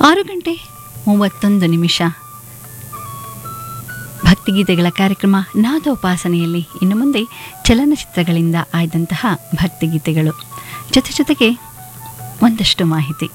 ಆರು ಗಂಟೆ ಮೂವತ್ತೊಂದು ನಿಮಿಷ ಭಕ್ತಿಗೀತೆಗಳ ಕಾರ್ಯಕ್ರಮ ನಾದೋಪಾಸನೆಯಲ್ಲಿ ಇನ್ನು ಮುಂದೆ ಚಲನಚಿತ್ರಗಳಿಂದ ಆಯ್ದಂತಹ ಭಕ್ತಿಗೀತೆಗಳು ಜೊತೆ ಜೊತೆಗೆ ಒಂದಷ್ಟು ಮಾಹಿತಿ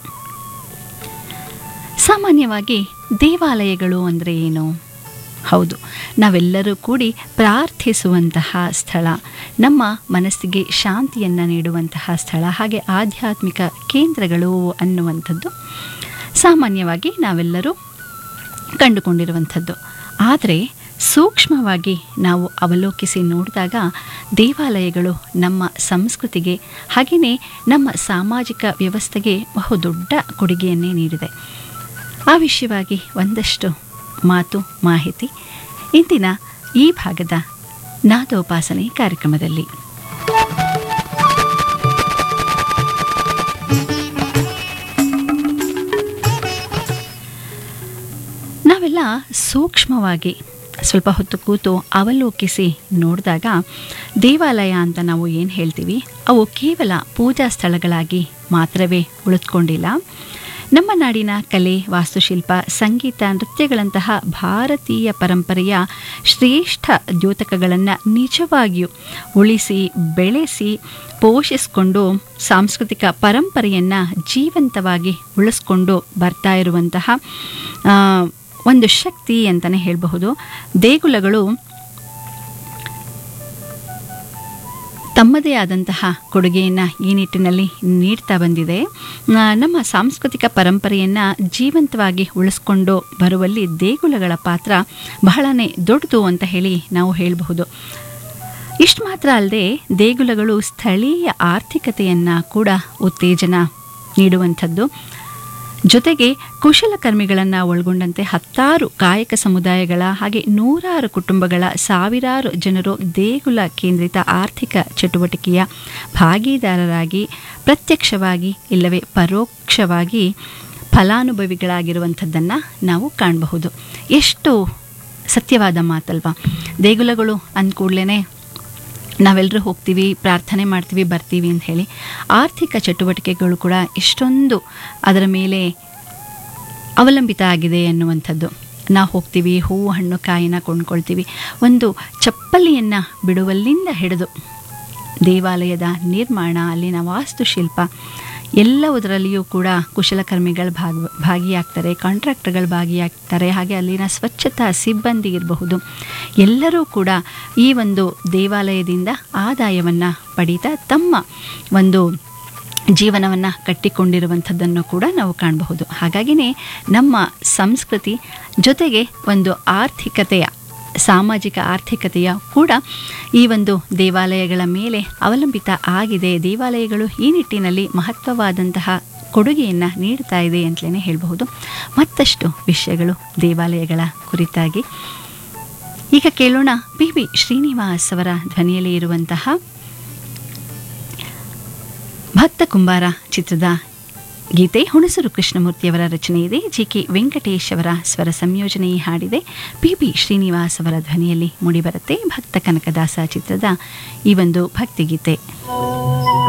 ಸಾಮಾನ್ಯವಾಗಿ ದೇವಾಲಯಗಳು ಅಂದರೆ ಏನು ಹೌದು ನಾವೆಲ್ಲರೂ ಕೂಡಿ ಪ್ರಾರ್ಥಿಸುವಂತಹ ಸ್ಥಳ ನಮ್ಮ ಮನಸ್ಸಿಗೆ ಶಾಂತಿಯನ್ನು ನೀಡುವಂತಹ ಸ್ಥಳ ಹಾಗೆ ಆಧ್ಯಾತ್ಮಿಕ ಕೇಂದ್ರಗಳು ಅನ್ನುವಂಥದ್ದು ಸಾಮಾನ್ಯವಾಗಿ ನಾವೆಲ್ಲರೂ ಕಂಡುಕೊಂಡಿರುವಂಥದ್ದು ಆದರೆ ಸೂಕ್ಷ್ಮವಾಗಿ ನಾವು ಅವಲೋಕಿಸಿ ನೋಡಿದಾಗ ದೇವಾಲಯಗಳು ನಮ್ಮ ಸಂಸ್ಕೃತಿಗೆ ಹಾಗೆಯೇ ನಮ್ಮ ಸಾಮಾಜಿಕ ವ್ಯವಸ್ಥೆಗೆ ಬಹುದೊಡ್ಡ ಕೊಡುಗೆಯನ್ನೇ ನೀಡಿದೆ ಆ ವಿಷಯವಾಗಿ ಒಂದಷ್ಟು ಮಾತು ಮಾಹಿತಿ ಇಂದಿನ ಈ ಭಾಗದ ನಾದೋಪಾಸನೆ ಕಾರ್ಯಕ್ರಮದಲ್ಲಿ ನಾವೆಲ್ಲ ಸೂಕ್ಷ್ಮವಾಗಿ ಸ್ವಲ್ಪ ಹೊತ್ತು ಕೂತು ಅವಲೋಕಿಸಿ ನೋಡಿದಾಗ ದೇವಾಲಯ ಅಂತ ನಾವು ಏನು ಹೇಳ್ತೀವಿ ಅವು ಕೇವಲ ಪೂಜಾ ಸ್ಥಳಗಳಾಗಿ ಮಾತ್ರವೇ ಉಳಿದುಕೊಂಡಿಲ್ಲ ನಮ್ಮ ನಾಡಿನ ಕಲೆ ವಾಸ್ತುಶಿಲ್ಪ ಸಂಗೀತ ನೃತ್ಯಗಳಂತಹ ಭಾರತೀಯ ಪರಂಪರೆಯ ಶ್ರೇಷ್ಠ ದ್ಯೋತಕಗಳನ್ನು ನಿಜವಾಗಿಯೂ ಉಳಿಸಿ ಬೆಳೆಸಿ ಪೋಷಿಸಿಕೊಂಡು ಸಾಂಸ್ಕೃತಿಕ ಪರಂಪರೆಯನ್ನು ಜೀವಂತವಾಗಿ ಉಳಿಸ್ಕೊಂಡು ಬರ್ತಾ ಇರುವಂತಹ ಆ, ಒಂದು ಶಕ್ತಿ ಅಂತಲೇ ಹೇಳಬಹುದು ದೇಗುಲಗಳು ತಮ್ಮದೇ ಆದಂತಹ ಕೊಡುಗೆಯನ್ನು ಈ ನಿಟ್ಟಿನಲ್ಲಿ ನೀಡ್ತಾ ಬಂದಿದೆ ಆ, ನಮ್ಮ ಸಾಂಸ್ಕೃತಿಕ ಪರಂಪರೆಯನ್ನು ಜೀವಂತವಾಗಿ ಉಳಿಸ್ಕೊಂಡು ಬರುವಲ್ಲಿ ದೇಗುಲಗಳ ಪಾತ್ರ ಬಹಳನೇ ದೊಡ್ಡದು ಅಂತ ಹೇಳಿ ನಾವು ಹೇಳಬಹುದು ಇಷ್ಟು ಮಾತ್ರ ಅಲ್ಲದೆ ದೇಗುಲಗಳು ಸ್ಥಳೀಯ ಆರ್ಥಿಕತೆಯನ್ನು ಕೂಡ ಉತ್ತೇಜನ ನೀಡುವಂಥದ್ದು ಜೊತೆಗೆ ಕುಶಲಕರ್ಮಿಗಳನ್ನು ಒಳಗೊಂಡಂತೆ ಹತ್ತಾರು ಕಾಯಕ ಸಮುದಾಯಗಳ ಹಾಗೆ ನೂರಾರು ಕುಟುಂಬಗಳ ಸಾವಿರಾರು ಜನರು ದೇಗುಲ ಕೇಂದ್ರಿತ ಆರ್ಥಿಕ ಚಟುವಟಿಕೆಯ ಭಾಗೀದಾರರಾಗಿ ಪ್ರತ್ಯಕ್ಷವಾಗಿ ಇಲ್ಲವೇ ಪರೋಕ್ಷವಾಗಿ ಫಲಾನುಭವಿಗಳಾಗಿರುವಂಥದ್ದನ್ನು ನಾವು ಕಾಣಬಹುದು ಎಷ್ಟು ಸತ್ಯವಾದ ಮಾತಲ್ವಾ ದೇಗುಲಗಳು ಅಂದ್ಕೂಡ್ಲೇ ನಾವೆಲ್ಲರೂ ಹೋಗ್ತೀವಿ ಪ್ರಾರ್ಥನೆ ಮಾಡ್ತೀವಿ ಬರ್ತೀವಿ ಅಂತ ಹೇಳಿ ಆರ್ಥಿಕ ಚಟುವಟಿಕೆಗಳು ಕೂಡ ಎಷ್ಟೊಂದು ಅದರ ಮೇಲೆ ಅವಲಂಬಿತ ಆಗಿದೆ ಅನ್ನುವಂಥದ್ದು ನಾವು ಹೋಗ್ತೀವಿ ಹೂವು ಹಣ್ಣು ಕಾಯಿನ ಕೊಂಡ್ಕೊಳ್ತೀವಿ ಒಂದು ಚಪ್ಪಲಿಯನ್ನು ಬಿಡುವಲ್ಲಿಂದ ಹಿಡಿದು ದೇವಾಲಯದ ನಿರ್ಮಾಣ ಅಲ್ಲಿನ ವಾಸ್ತುಶಿಲ್ಪ ಎಲ್ಲವುದರಲ್ಲಿಯೂ ಕೂಡ ಕುಶಲಕರ್ಮಿಗಳು ಭಾಗ ಭಾಗಿಯಾಗ್ತಾರೆ ಕಾಂಟ್ರಾಕ್ಟರ್ಗಳು ಭಾಗಿಯಾಗ್ತಾರೆ ಹಾಗೆ ಅಲ್ಲಿನ ಸ್ವಚ್ಛತಾ ಸಿಬ್ಬಂದಿ ಇರಬಹುದು ಎಲ್ಲರೂ ಕೂಡ ಈ ಒಂದು ದೇವಾಲಯದಿಂದ ಆದಾಯವನ್ನು ಪಡೀತಾ ತಮ್ಮ ಒಂದು ಜೀವನವನ್ನು ಕಟ್ಟಿಕೊಂಡಿರುವಂಥದ್ದನ್ನು ಕೂಡ ನಾವು ಕಾಣಬಹುದು ಹಾಗಾಗಿನೇ ನಮ್ಮ ಸಂಸ್ಕೃತಿ ಜೊತೆಗೆ ಒಂದು ಆರ್ಥಿಕತೆಯ ಸಾಮಾಜಿಕ ಆರ್ಥಿಕತೆಯ ಕೂಡ ಈ ಒಂದು ದೇವಾಲಯಗಳ ಮೇಲೆ ಅವಲಂಬಿತ ಆಗಿದೆ ದೇವಾಲಯಗಳು ಈ ನಿಟ್ಟಿನಲ್ಲಿ ಮಹತ್ವವಾದಂತಹ ಕೊಡುಗೆಯನ್ನು ನೀಡ್ತಾ ಇದೆ ಅಂತಲೇ ಹೇಳಬಹುದು ಮತ್ತಷ್ಟು ವಿಷಯಗಳು ದೇವಾಲಯಗಳ ಕುರಿತಾಗಿ ಈಗ ಕೇಳೋಣ ಪಿ ಬಿ ಶ್ರೀನಿವಾಸ್ ಅವರ ಧ್ವನಿಯಲ್ಲಿ ಇರುವಂತಹ ಭಕ್ತ ಕುಂಬಾರ ಚಿತ್ರದ ಗೀತೆ ಹುಣಸೂರು ಕೃಷ್ಣಮೂರ್ತಿಯವರ ರಚನೆ ಇದೆ ಜಿ ಕೆ ವೆಂಕಟೇಶ್ ಅವರ ಸ್ವರ ಸಂಯೋಜನೆ ಹಾಡಿದೆ ಪಿ ಬಿ ಶ್ರೀನಿವಾಸ್ ಅವರ ಧ್ವನಿಯಲ್ಲಿ ಮೂಡಿಬರುತ್ತೆ ಭಕ್ತ ಕನಕದಾಸ ಚಿತ್ರದ ಈ ಒಂದು ಭಕ್ತಿಗೀತೆ